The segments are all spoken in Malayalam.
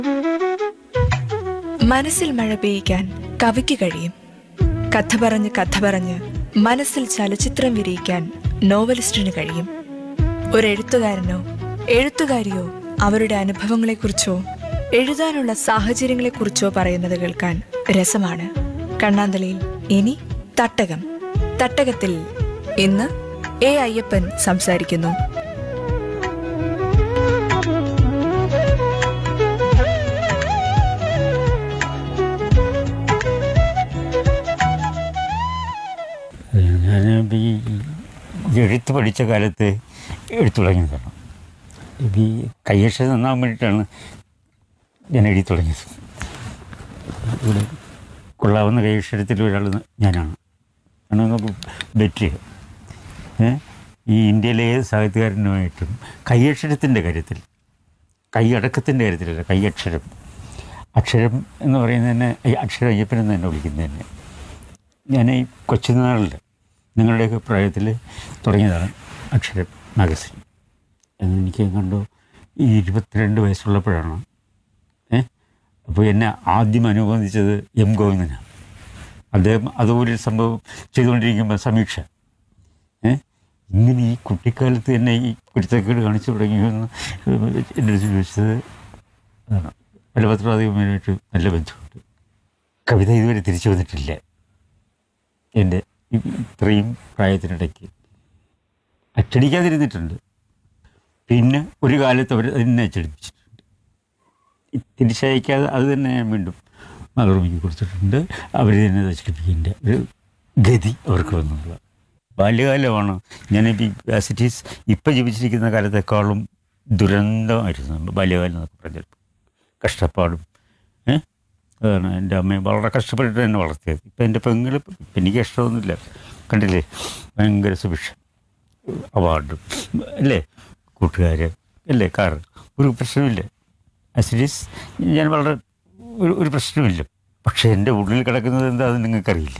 മനസ്സിൽ മഴ പെയ്യിക്കാൻ കവിക്ക് കഴിയും കഥ പറഞ്ഞ് കഥ പറഞ്ഞ് മനസ്സിൽ ചലച്ചിത്രം വിരിയിക്കാൻ നോവലിസ്റ്റിന് കഴിയും ഒരു എഴുത്തുകാരനോ എഴുത്തുകാരിയോ അവരുടെ അനുഭവങ്ങളെക്കുറിച്ചോ എഴുതാനുള്ള സാഹചര്യങ്ങളെക്കുറിച്ചോ പറയുന്നത് കേൾക്കാൻ രസമാണ് കണ്ണാന്തലയിൽ ഇനി തട്ടകം തട്ടകത്തിൽ ഇന്ന് എ അയ്യപ്പൻ സംസാരിക്കുന്നു ഞാൻ ഈ എഴുത്ത് പഠിച്ച കാലത്ത് എഴുത്ത് തുടങ്ങിയതാണ് ഇത് ഈ കയ്യക്ഷരം നന്നാൻ വേണ്ടിയിട്ടാണ് ഞാൻ എഴുതി തുടങ്ങിയത് ഇവിടെ കൊള്ളാവുന്ന കൈയക്ഷരത്തിൽ ഒരാൾ ഞാനാണ് ആണ് നമുക്ക് ബെറ്റ് ഏ ഈ ഇന്ത്യയിലെ ഏത് സാഹിത്യകാരനുമായിട്ടും കൈയക്ഷരത്തിൻ്റെ കാര്യത്തിൽ കൈയടക്കത്തിൻ്റെ കാര്യത്തിലല്ല കൈയക്ഷരം അക്ഷരം എന്ന് പറയുന്നതിനെ ഈ അക്ഷരം അയ്യപ്പനെന്ന് തന്നെ വിളിക്കുന്നത് തന്നെ ഞാൻ ഈ കൊച്ചുനാളിൽ നിങ്ങളുടെയൊക്കെ പ്രായത്തിൽ തുടങ്ങിയതാണ് അക്ഷരം മാഗസിൻ എന്ന് എനിക്ക് കണ്ടു ഈ ഇരുപത്തിരണ്ട് വയസ്സുള്ളപ്പോഴാണ് ഏ അപ്പോൾ എന്നെ ആദ്യം അനുബന്ധിച്ചത് എം ഗോവിന്ദനാണ് അദ്ദേഹം അതുപോലെ ഒരു സംഭവം ചെയ്തുകൊണ്ടിരിക്കുമ്പോൾ സമീക്ഷ ഏ ഇങ്ങനെ ഈ കുട്ടിക്കാലത്ത് തന്നെ ഈ കുരുത്തക്കേട് കാണിച്ചു തുടങ്ങിയെന്ന് എൻ്റെ അടുത്ത് ചോദിച്ചത് അതാണ് പല പത്രാധിപരുമായിട്ട് നല്ല ബന്ധമുണ്ട് കവിത ഇതുവരെ തിരിച്ചു വന്നിട്ടില്ല എൻ്റെ ഈ- ഇത്രയും പ്രായത്തിനിടയ്ക്ക് അച്ചടിക്കാതിരുന്നിട്ടുണ്ട് പിന്നെ ഒരു കാലത്ത് അവർ അതിനെ അച്ചടിപ്പിച്ചിട്ടുണ്ട് ഈ തിരിച്ചയക്കാതെ അത് തന്നെ ഞാൻ വീണ്ടും മലർമിക്ക് കൊടുത്തിട്ടുണ്ട് അവർ തന്നെ അച്ചടിപ്പിക്കേണ്ട ഒരു ഗതി അവർക്ക് വന്നുള്ള ബാല്യകാലമാണ് ഞാൻ ഈ ആസിറ്റീസ് ഇപ്പം ജീവിച്ചിരിക്കുന്ന കാലത്തെക്കാളും ദുരന്തമായിരുന്നു ബാല്യകാലം എന്നൊക്കെ പറഞ്ഞാൽ കഷ്ടപ്പാടും ഏ അതാണ് എൻ്റെ അമ്മയെ വളരെ കഷ്ടപ്പെട്ടിട്ട് എന്നെ വളർത്തിയത് ഇപ്പം എൻ്റെ പെങ്ങൾ എനിക്ക് ഇഷ്ടമൊന്നുമില്ല കണ്ടില്ലേ ഭയങ്കര സുഭിക്ഷം അവാർഡും അല്ലേ കൂട്ടുകാർ അല്ലേ കാർ ഒരു പ്രശ്നമില്ല ആസിഡീസ് ഞാൻ വളരെ ഒരു ഒരു പ്രശ്നമില്ല പക്ഷേ എൻ്റെ ഉള്ളിൽ കിടക്കുന്നത് എന്താ അത് നിങ്ങൾക്കറിയില്ല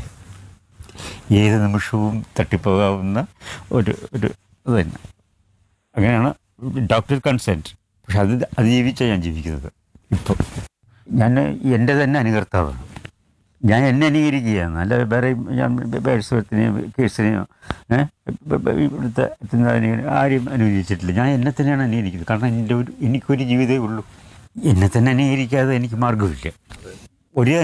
ഏത് നിമിഷവും തട്ടിപ്പോകാവുന്ന ഒരു ഒരു ഇത് തന്നെ അങ്ങനെയാണ് ഡോക്ടർ കൺസെൻറ്റ് പക്ഷെ അത് അതിജീവിച്ചാണ് ഞാൻ ജീവിക്കുന്നത് ഇപ്പം ഞാൻ എൻ്റെ തന്നെ അനുകർത്താവാണ് ഞാൻ എന്നെ അനുകരിക്കുകയാണ് അല്ല വേറെ ഞാൻ ബേഴ്സ്വത്തിനെയോ കേഴ്സിനെയോ ഏഹ് ഇവിടുത്തെ എത്തുന്നതിനെ ആരും അനുകരിച്ചിട്ടില്ല ഞാൻ എന്നെ തന്നെയാണ് അനുകരിക്കുന്നത് കാരണം എൻ്റെ ഒരു എനിക്കൊരു ജീവിതമേ ഉള്ളൂ എന്നെ തന്നെ അനുകരിക്കാതെ എനിക്ക് മാർഗമില്ല ഒരു